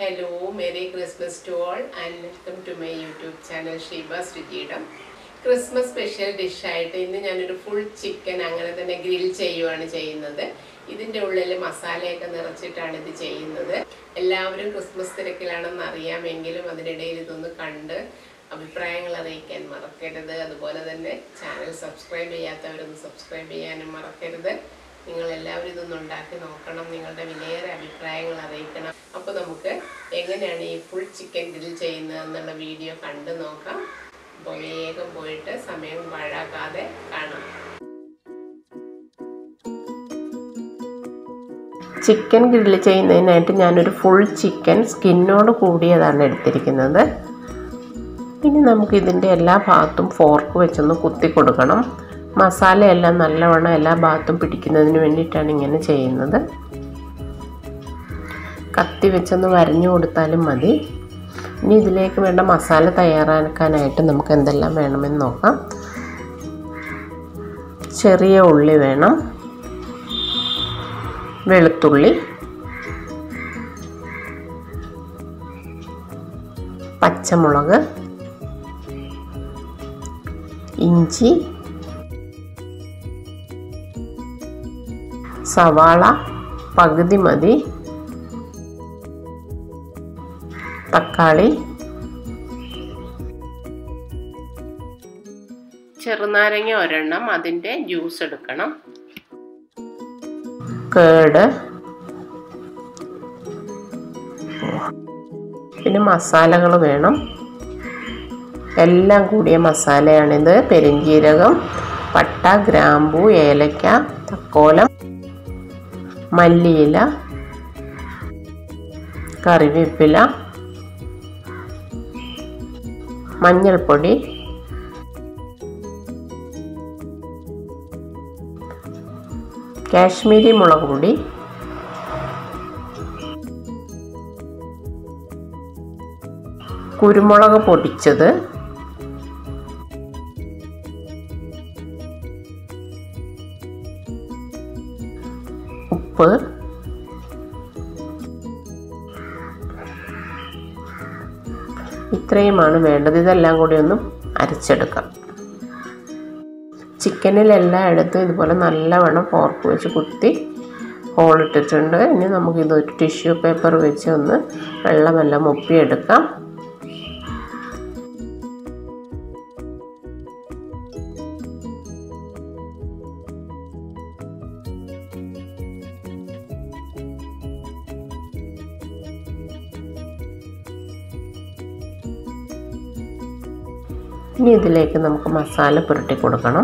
hello merry Christmas to all and welcome to my YouTube channel Sheeba Shruchiyidam Christmas special ഡിഷായിട്ട് ഇന്ന് ഞാനൊരു full chicken അങ്ങനെ തന്നെ ഗ്രിൽ ചെയ്യുവാണ് ചെയ്യുന്നത് ഇതിൻ്റെ ഉള്ളിൽ മസാലയൊക്കെ നിറച്ചിട്ടാണ് ഇത് ചെയ്യുന്നത് എല്ലാവരും ക്രിസ്മസ് തിരക്കിലാണെന്ന് അറിയാമെങ്കിലും അതിനിടയിൽ ഇതൊന്ന് കണ്ട് അഭിപ്രായങ്ങൾ അറിയിക്കാൻ മറക്കരുത് അതുപോലെ തന്നെ ചാനൽ സബ്സ്ക്രൈബ് ചെയ്യാത്തവരൊന്ന് സബ്സ്ക്രൈബ് ചെയ്യാനും മറക്കരുത് നിങ്ങൾ എല്ലാവരും ഇതൊന്ന് ഉണ്ടാക്കി നോക്കണം നിങ്ങളുടെ വിലയേറെ അഭിപ്രായങ്ങൾ അറിയിക്കണം അപ്പോൾ നമുക്ക് എങ്ങനെയാണ് ഈ ഫുൾ ചിക്കൻ ഗ്രിൽ ചെയ്യുന്നത് എന്നുള്ള വീഡിയോ കണ്ടു നോക്കാം അപ്പോൾ വേഗം പോയിട്ട് സമയം പാഴാക്കാതെ കാണാം ചിക്കൻ ഗ്രില്ല് ചെയ്യുന്നതിനായിട്ട് ഞാനൊരു ഫുൾ ചിക്കൻ സ്കിന്നോട് കൂടിയതാണ് എടുത്തിരിക്കുന്നത് ഇനി നമുക്ക് ഇതിൻ്റെ എല്ലാ ഭാഗത്തും ഫോർക്ക് വെച്ചൊന്ന് കുത്തി കൊടുക്കണം മസാലയെല്ലാം നല്ലവണ്ണം എല്ലാ ഭാഗത്തും പിടിക്കുന്നതിന് വേണ്ടിയിട്ടാണ് ഇങ്ങനെ ചെയ്യുന്നത് കത്തി വെച്ചൊന്ന് വരഞ്ഞു കൊടുത്താലും മതി ഇനി ഇതിലേക്ക് വേണ്ട മസാല തയ്യാറാക്കാനായിട്ട് നമുക്ക് എന്തെല്ലാം വേണമെന്ന് നോക്കാം ചെറിയ ഉള്ളി വേണം വെളുത്തുള്ളി പച്ചമുളക് ഇഞ്ചി സവാള പകുതി മതി തക്കാളി ചെറുനാരങ്ങ ഒരെണ്ണം അതിൻ്റെ ജ്യൂസ് എടുക്കണം കേട് പിന്നെ മസാലകൾ വേണം എല്ലാം കൂടിയ മസാലയാണിത് പെരിഞ്ജീരകം പട്ട ഗ്രാമ്പു ഏലക്ക തക്കോലം മല്ലിയില കറിവേപ്പില മഞ്ഞൾപ്പൊടി കാശ്മീരി മുളക് പൊടി കുരുമുളക് പൊടിച്ചത് ഉപ്പ് ഇത്രയുമാണ് വേണ്ടത് ഇതെല്ലാം കൂടി ഒന്ന് അരച്ചെടുക്കാം ചിക്കനിലെല്ലാം എടുത്ത് ഇതുപോലെ നല്ലവണ്ണം ഫോർക്ക് വെച്ച് കുത്തി ഹോളിട്ടിട്ടുണ്ട് ഇനി നമുക്കിതൊരു ടിഷ്യൂ പേപ്പർ വെച്ച് ഒന്ന് വെള്ളമെല്ലാം ഒപ്പിയെടുക്കാം ഇനി ഇതിലേക്ക് നമുക്ക് മസാല പുരട്ടി കൊടുക്കണം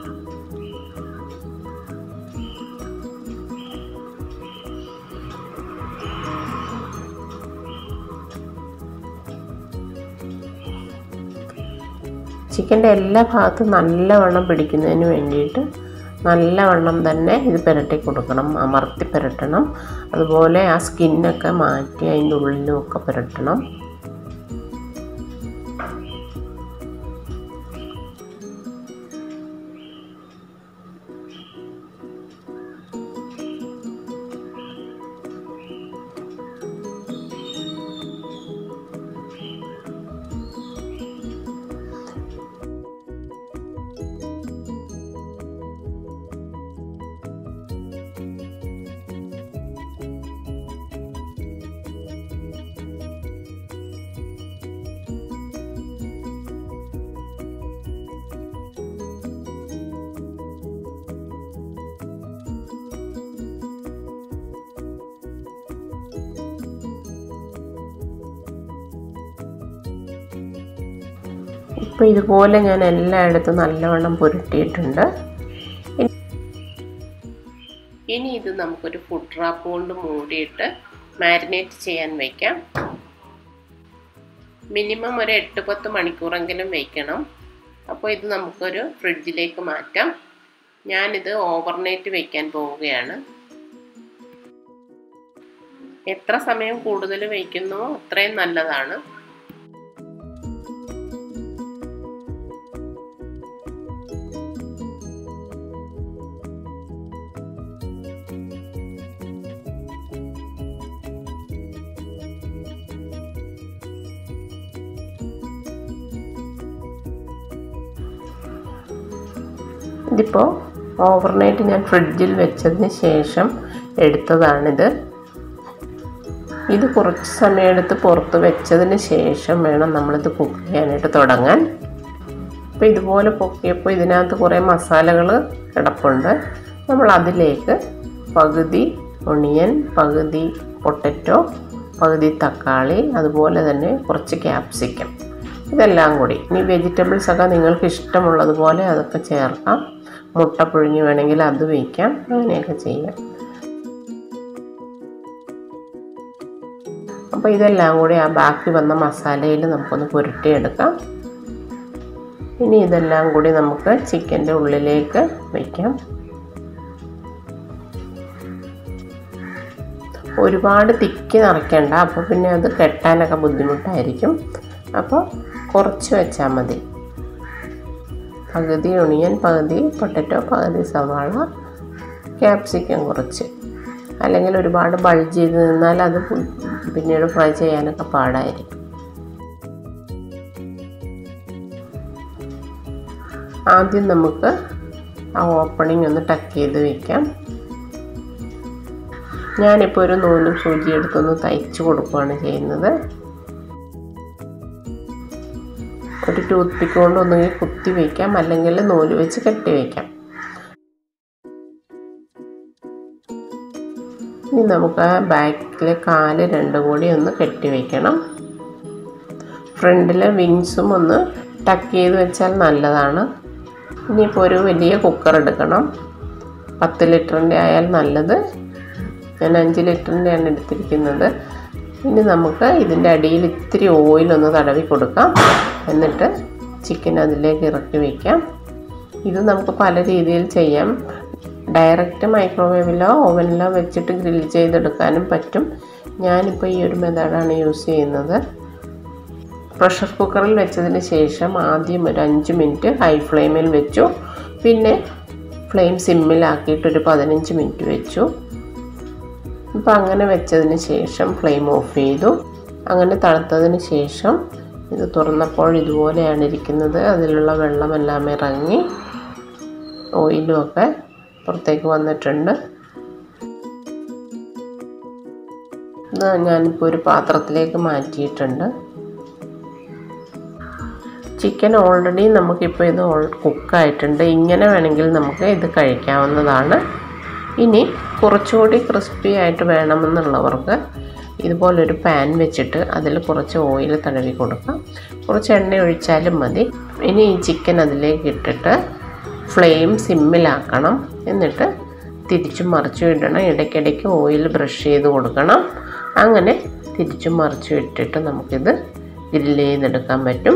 ചിക്കൻ്റെ എല്ലാ ഭാഗത്തും നല്ലവണ്ണം പിടിക്കുന്നതിന് വേണ്ടിയിട്ട് നല്ലവണ്ണം തന്നെ ഇത് പുരട്ടി കൊടുക്കണം അമർത്തി പുരട്ടണം അതുപോലെ ആ സ്കിന്നൊക്കെ മാറ്റി അതിൻ്റെ ഉള്ളിലുമൊക്കെ പുരട്ടണം ഇപ്പോൾ ഇതുപോലെ ഞാൻ എല്ലായിടത്തും നല്ലവണ്ണം പുരട്ടിയിട്ടുണ്ട് ഇനി ഇത് നമുക്കൊരു ഫുഡ് റാപ്പ് കൊണ്ട് മൂടിയിട്ട് മാരിനേറ്റ് ചെയ്യാൻ വയ്ക്കാം മിനിമം ഒരു എട്ട് പത്ത് മണിക്കൂറെങ്കിലും വയ്ക്കണം അപ്പോൾ ഇത് നമുക്കൊരു ഫ്രിഡ്ജിലേക്ക് മാറ്റാം ഞാനിത് ഓവർനൈറ്റ് വയ്ക്കാൻ പോവുകയാണ് എത്ര സമയം കൂടുതൽ വയ്ക്കുന്നോ അത്രയും നല്ലതാണ് ഇതിപ്പോൾ ഓവർനൈറ്റ് ഞാൻ ഫ്രിഡ്ജിൽ വെച്ചതിന് ശേഷം എടുത്തതാണിത് ഇത് കുറച്ച് സമയമെടുത്ത് പുറത്ത് വെച്ചതിന് ശേഷം വേണം നമ്മളിത് കുക്ക് ചെയ്യാനായിട്ട് തുടങ്ങാൻ അപ്പോൾ ഇതുപോലെ പൊക്കിയപ്പോൾ ഇതിനകത്ത് കുറേ മസാലകൾ കിടപ്പുണ്ട് നമ്മൾ അതിലേക്ക് പകുതി ഒണിയൻ പകുതി പൊട്ടറ്റോ പകുതി തക്കാളി അതുപോലെ തന്നെ കുറച്ച് ക്യാപ്സിക്കം ഇതെല്ലാം കൂടി ഇനി വെജിറ്റബിൾസ് ഒക്കെ നിങ്ങൾക്ക് ഇഷ്ടമുള്ളതുപോലെ അതൊക്കെ ചേർക്കാം മുട്ട പുഴുങ്ങി വേണമെങ്കിൽ അത് വയ്ക്കാം അങ്ങനെയൊക്കെ ചെയ്യാം അപ്പോൾ ഇതെല്ലാം കൂടി ആ ബാക്കി വന്ന മസാലയിൽ നമുക്കൊന്ന് പുരട്ടിയെടുക്കാം ഇനി ഇതെല്ലാം കൂടി നമുക്ക് ചിക്കൻ്റെ ഉള്ളിലേക്ക് വയ്ക്കാം ഒരുപാട് തിക്കി നിറയ്ക്കണ്ട അപ്പോൾ പിന്നെ അത് കെട്ടാനൊക്കെ ബുദ്ധിമുട്ടായിരിക്കും അപ്പോൾ കുറച്ച് വെച്ചാൽ മതി പകുതി ഒണിയൻ പകുതി പൊട്ടറ്റോ പകുതി സവാള ക്യാപ്സിക്കം കുറച്ച് അല്ലെങ്കിൽ ഒരുപാട് ബൾജ് ചെയ്ത് നിന്നാൽ അത് പിന്നീട് ഫ്രൈ ചെയ്യാനൊക്കെ പാടായിരിക്കും ആദ്യം നമുക്ക് ആ ഓപ്പണിംഗ് ഒന്ന് ടക്ക് ചെയ്ത് വെക്കാം ഞാനിപ്പോൾ ഒരു നൂലും സൂചി എടുത്തൊന്ന് തയ്ച്ച് കൊടുക്കുകയാണ് ചെയ്യുന്നത് ഒരു ടൂത്ത് പിക്ക് കൊണ്ട് ഒന്നുകിൽ കുത്തി വയ്ക്കാം അല്ലെങ്കിൽ നൂല് വെച്ച് കെട്ടി വയ്ക്കാം ഇനി നമുക്ക് ആ ബാക്കിലെ കാല് രണ്ടും കൂടി ഒന്ന് കെട്ടി വയ്ക്കണം ഫ്രണ്ടിലെ വിങ്സും ഒന്ന് ടക്ക് ചെയ്ത് വെച്ചാൽ നല്ലതാണ് ഇനിയിപ്പോൾ ഒരു വലിയ കുക്കർ എടുക്കണം പത്ത് ലിറ്ററിൻ്റെ ആയാൽ നല്ലത് ഞാൻ അഞ്ച് ലിറ്ററിൻ്റെയാണ് എടുത്തിരിക്കുന്നത് ഇനി നമുക്ക് ഇതിൻ്റെ അടിയിൽ ഇത്തിരി ഓയിലൊന്ന് തടവി കൊടുക്കാം എന്നിട്ട് ചിക്കൻ അതിലേക്ക് ഇറക്കി വയ്ക്കാം ഇത് നമുക്ക് പല രീതിയിൽ ചെയ്യാം ഡയറക്റ്റ് മൈക്രോവേവിലോ ഓവനിലോ വെച്ചിട്ട് ഗ്രിൽ ചെയ്തെടുക്കാനും പറ്റും ഞാനിപ്പോൾ ഈ ഒരു മെത്തേഡാണ് യൂസ് ചെയ്യുന്നത് പ്രഷർ കുക്കറിൽ വെച്ചതിന് ശേഷം ആദ്യം ഒരു അഞ്ച് മിനിറ്റ് ഹൈ ഫ്ലെയിമിൽ വെച്ചു പിന്നെ ഫ്ലെയിം സിമ്മിലാക്കിയിട്ട് ഒരു പതിനഞ്ച് മിനിറ്റ് വെച്ചു ഇപ്പം അങ്ങനെ വെച്ചതിന് ശേഷം ഫ്ലെയിം ഓഫ് ചെയ്തു അങ്ങനെ തണുത്തതിന് ശേഷം ഇത് തുറന്നപ്പോൾ ഇതുപോലെയാണ് ഇരിക്കുന്നത് അതിലുള്ള വെള്ളമെല്ലാം ഇറങ്ങി ഓയിലുമൊക്കെ പുറത്തേക്ക് വന്നിട്ടുണ്ട് ഇത് ഞാനിപ്പോൾ ഒരു പാത്രത്തിലേക്ക് മാറ്റിയിട്ടുണ്ട് ചിക്കൻ ഓൾറെഡി നമുക്കിപ്പോൾ ഇത് കുക്കായിട്ടുണ്ട് ഇങ്ങനെ വേണമെങ്കിൽ നമുക്ക് ഇത് കഴിക്കാവുന്നതാണ് ഇനി കുറച്ചുകൂടി ക്രിസ്പി ആയിട്ട് വേണമെന്നുള്ളവർക്ക് ഇതുപോലൊരു പാൻ വെച്ചിട്ട് അതിൽ കുറച്ച് ഓയിൽ തടവി കൊടുക്കാം കുറച്ച് എണ്ണ ഒഴിച്ചാലും മതി ഇനി ഈ ചിക്കൻ അതിലേക്ക് ഇട്ടിട്ട് ഫ്ലെയിം സിമ്മിലാക്കണം എന്നിട്ട് തിരിച്ചും മറിച്ചും ഇടണം ഇടയ്ക്കിടയ്ക്ക് ഓയിൽ ബ്രഷ് ചെയ്ത് കൊടുക്കണം അങ്ങനെ തിരിച്ചും മറിച്ചും ഇട്ടിട്ട് നമുക്കിത് ഗ്രില്ല് ചെയ്തെടുക്കാൻ പറ്റും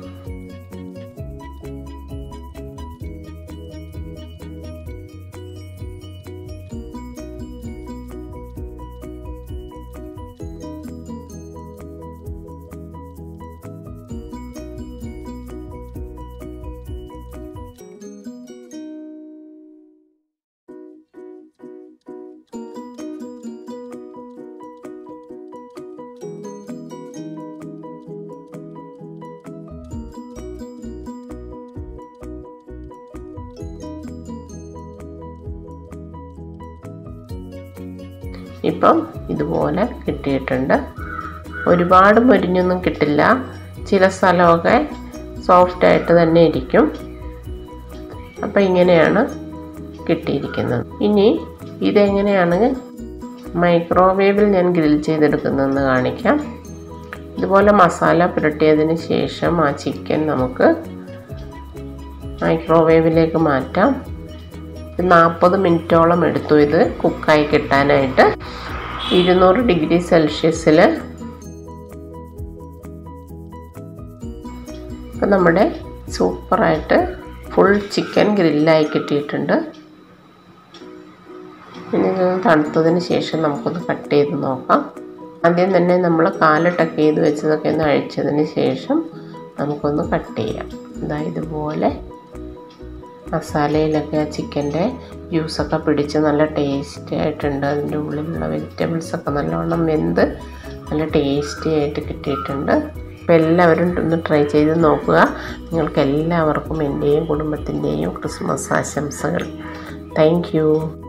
ഇപ്പം ഇതുപോലെ കിട്ടിയിട്ടുണ്ട് ഒരുപാട് മൊരിഞ്ഞൊന്നും കിട്ടില്ല ചില സ്ഥലമൊക്കെ സോഫ്റ്റായിട്ട് തന്നെ ഇരിക്കും അപ്പം ഇങ്ങനെയാണ് കിട്ടിയിരിക്കുന്നത് ഇനി ഇതെങ്ങനെയാണ് മൈക്രോവേവിൽ ഞാൻ ഗ്രിൽ ചെയ്തെടുക്കുന്നതെന്ന് കാണിക്കാം ഇതുപോലെ മസാല പുരട്ടിയതിന് ശേഷം ആ ചിക്കൻ നമുക്ക് മൈക്രോവേവിലേക്ക് മാറ്റാം നാൽപ്പത് മിനിറ്റോളം എടുത്തു ഇത് കുക്കായി കിട്ടാനായിട്ട് ഇരുന്നൂറ് ഡിഗ്രി സെൽഷ്യസിൽ ഇപ്പം നമ്മുടെ സൂപ്പറായിട്ട് ഫുൾ ചിക്കൻ ഗ്രില്ലായി കിട്ടിയിട്ടുണ്ട് ഇനി ഇത് തണുത്തതിന് ശേഷം നമുക്കൊന്ന് കട്ട് ചെയ്ത് നോക്കാം ആദ്യം തന്നെ നമ്മൾ കാല് ടക്ക് ചെയ്ത് വെച്ചതൊക്കെ ഒന്ന് അഴിച്ചതിന് ശേഷം നമുക്കൊന്ന് കട്ട് ചെയ്യാം ഇതാ ഇതുപോലെ മസാലയിലൊക്കെ ആ ചിക്കൻ്റെ ജ്യൂസൊക്കെ പിടിച്ച് നല്ല ടേസ്റ്റി ആയിട്ടുണ്ട് അതിൻ്റെ ഉള്ളിലുള്ള വെജിറ്റബിൾസൊക്കെ നല്ലവണ്ണം വെന്ത് നല്ല ടേസ്റ്റി ആയിട്ട് കിട്ടിയിട്ടുണ്ട് അപ്പോൾ എല്ലാവരും ഒന്ന് ട്രൈ ചെയ്ത് നോക്കുക നിങ്ങൾക്ക് എല്ലാവർക്കും എൻ്റെയും കുടുംബത്തിൻ്റെയും ക്രിസ്മസ് ആശംസകൾ താങ്ക്